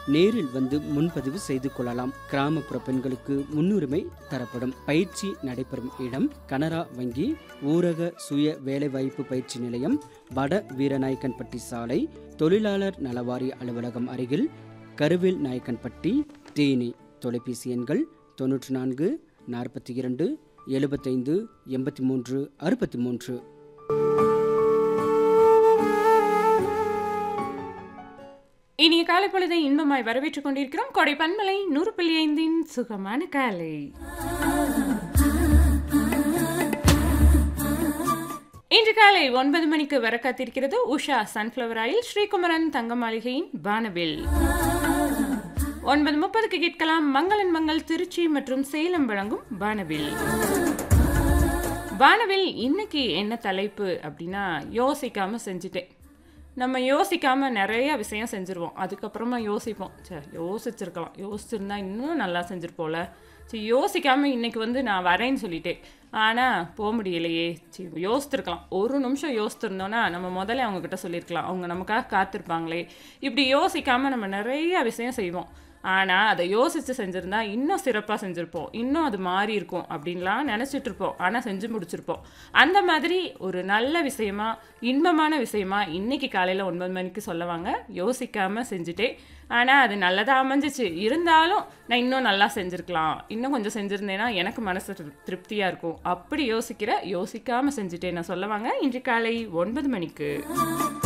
நேரில் வந்து முன்பதிவு செய்து கொள்ளலாம் கிராமப்புற பெண்களுக்கு முன்னுரிமை தரப்படும் பயிற்சி நடைபெறும் இடம் கனரா வங்கி ஊரக சுய வேலைவாய்ப்பு பயிற்சி நிலையம் வட வீரநாயக்கன்பட்டி சாலை தொழிலாளர் நலவாரிய அலுவலகம் அருகில் கருவேல் நாயக்கன்பட்டி தேனி தொலைபேசி எண்கள் தொன்னூற்றி நான்கு நாற்பத்தி இரண்டு எழுபத்தைந்து எண்பத்தி மூன்று அறுபத்தி மூன்று இனிய காலை பொழுதை இன்பமாய் வரவேற்றுக் கொண்டிருக்கிறோம் கொடை பன்மலை நூறு புள்ளி ஐந்தின் சுகமான காலை இன்று காலை ஒன்பது மணிக்கு வர காத்திருக்கிறது உஷா சன்ஃப்ளவர் ஆயில் ஸ்ரீகுமரன் தங்க மாளிகையின் வானவில் ஒன்பது முப்பதுக்கு கேட்கலாம் மங்களன் மங்கள் திருச்சி மற்றும் சேலம் வழங்கும் வானவில் வானவில் இன்னைக்கு என்ன தலைப்பு அப்படின்னா யோசிக்காம செஞ்சுட்டேன் நம்ம யோசிக்காம நிறைய விஷயம் செஞ்சுருவோம் அதுக்கப்புறமா யோசிப்போம் சே யோசிச்சிருக்கலாம் யோசிச்சிருந்தா இன்னும் நல்லா செஞ்சுருப்போல சரி யோசிக்காம இன்னைக்கு வந்து நான் வரேன்னு சொல்லிட்டேன் ஆனால் போக முடியலையே சரி யோசித்திருக்கலாம் ஒரு நிமிஷம் யோசித்திருந்தோன்னா நம்ம முதல்ல அவங்க கிட்ட சொல்லியிருக்கலாம் அவங்க நமக்காக காத்திருப்பாங்களே இப்படி யோசிக்காம நம்ம நிறைய விஷயம் செய்வோம் ஆனால் அதை யோசித்து செஞ்சுருந்தா இன்னும் சிறப்பாக செஞ்சுருப்போம் இன்னும் அது மாறி இருக்கும் அப்படின்லாம் நினச்சிட்டு இருப்போம் ஆனால் செஞ்சு முடிச்சிருப்போம் அந்த மாதிரி ஒரு நல்ல விஷயமா இன்பமான விஷயமா இன்னைக்கு காலையில் ஒன்பது மணிக்கு சொல்லவாங்க யோசிக்காமல் செஞ்சுட்டே ஆனால் அது நல்லதாக அமைஞ்சிச்சு இருந்தாலும் நான் இன்னும் நல்லா செஞ்சுருக்கலாம் இன்னும் கொஞ்சம் செஞ்சுருந்தேன்னா எனக்கு மனசு திரு- திருப்தியாக இருக்கும் அப்படி யோசிக்கிற யோசிக்காமல் செஞ்சுட்டேன் நான் சொல்லவாங்க இன்று காலை ஒன்பது மணிக்கு